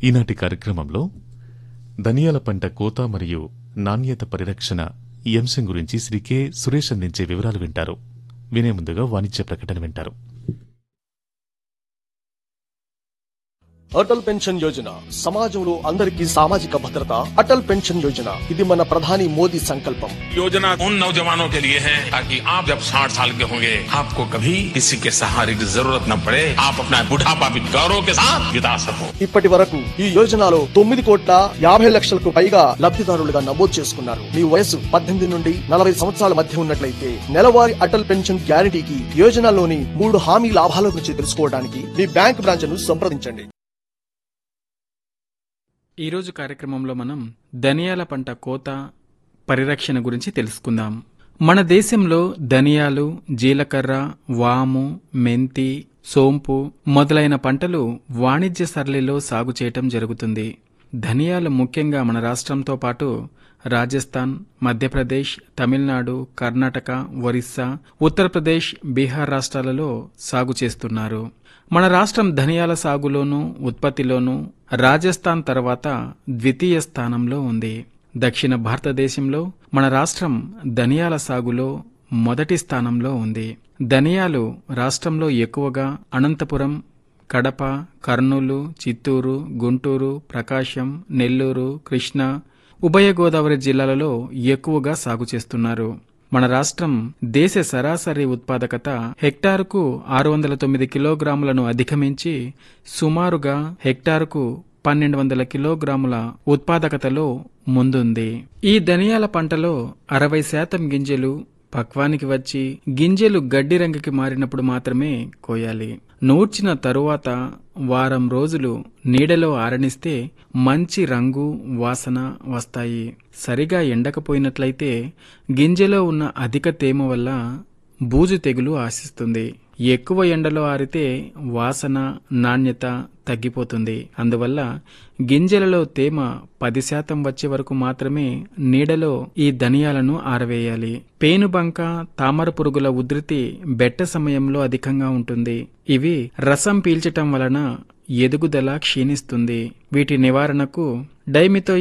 ఈనాటి కార్యక్రమంలో ధనియాల పంట కోత మరియు నాణ్యత పరిరక్షణ ఈ అంశం గురించి శ్రీ కె సురేష్ అందించే వివరాలు వింటారు వినే ముందుగా వాణిజ్య ప్రకటన వింటారు అటల్ పెన్షన్ యోజన సమాజంలో అందరికీ సామాజిక భద్రత అటల్ పెన్షన్ యోజన ఇది మన ప్రధాని మోదీ సంకల్పం योजना उन नौजवानों के लिए है ताकि आप जब 60 साल के होंगे आपको कभी किसी के सहारे की जरूरत न पड़े आप अपना बुढ़ापा भी गौरव के साथ बिता सको ఇప్పటి వరకు ఈ యోజనలో తొమ్మిది కోట్ల యాభై లక్షలకు పైగా లబ్ధిదారులుగా నమోదు చేసుకున్నారు మీ వయసు పద్దెనిమిది నుండి నలభై సంవత్సరాల మధ్య ఉన్నట్లయితే నెలవారీ అటల్ పెన్షన్ గ్యారంటీకి యోజనలోని మూడు హామీ లాభాల గురించి తెలుసుకోవడానికి మీ బ్యాంక్ బ్రాంచ్ ను సంప్రదించండి ఈరోజు కార్యక్రమంలో మనం ధనియాల పంట కోత పరిరక్షణ గురించి తెలుసుకుందాం మన దేశంలో ధనియాలు జీలకర్ర వాము మెంతి సోంపు మొదలైన పంటలు వాణిజ్య సరళిలో సాగు చేయటం జరుగుతుంది ధనియాలు ముఖ్యంగా మన రాష్ట్రంతో పాటు రాజస్థాన్ మధ్యప్రదేశ్ తమిళనాడు కర్ణాటక ఒరిస్సా ఉత్తరప్రదేశ్ బీహార్ రాష్ట్రాలలో సాగు చేస్తున్నారు మన రాష్ట్రం ధనియాల సాగులోనూ ఉత్పత్తిలోనూ రాజస్థాన్ తర్వాత ద్వితీయ స్థానంలో ఉంది దక్షిణ భారతదేశంలో మన రాష్ట్రం ధనియాల సాగులో మొదటి స్థానంలో ఉంది ధనియాలు రాష్ట్రంలో ఎక్కువగా అనంతపురం కడప కర్నూలు చిత్తూరు గుంటూరు ప్రకాశం నెల్లూరు కృష్ణా ఉభయ గోదావరి జిల్లాలలో ఎక్కువగా సాగు చేస్తున్నారు మన రాష్ట్రం దేశ సరాసరి ఉత్పాదకత హెక్టారుకు ఆరు వందల తొమ్మిది కిలోగ్రాములను అధిగమించి సుమారుగా హెక్టారుకు పన్నెండు వందల కిలోగ్రాముల ఉత్పాదకతలో ముందుంది ఈ ధనియాల పంటలో అరవై శాతం గింజలు పక్వానికి వచ్చి గింజలు గడ్డి రంగుకి మారినప్పుడు మాత్రమే కోయాలి నూర్చిన తరువాత వారం రోజులు నీడలో ఆరనిస్తే మంచి రంగు వాసన వస్తాయి సరిగా ఎండకపోయినట్లయితే గింజలో ఉన్న అధిక తేమ వల్ల బూజు తెగులు ఆశిస్తుంది ఎక్కువ ఎండలో ఆరితే వాసన నాణ్యత తగ్గిపోతుంది అందువల్ల గింజలలో తేమ పది శాతం వచ్చే వరకు మాత్రమే నీడలో ఈ ధనియాలను ఆరవేయాలి పేనుబంక తామర పురుగుల ఉధృతి బెట్ట సమయంలో అధికంగా ఉంటుంది ఇవి రసం పీల్చటం వలన ఎదుగుదల క్షీణిస్తుంది వీటి నివారణకు డైమితో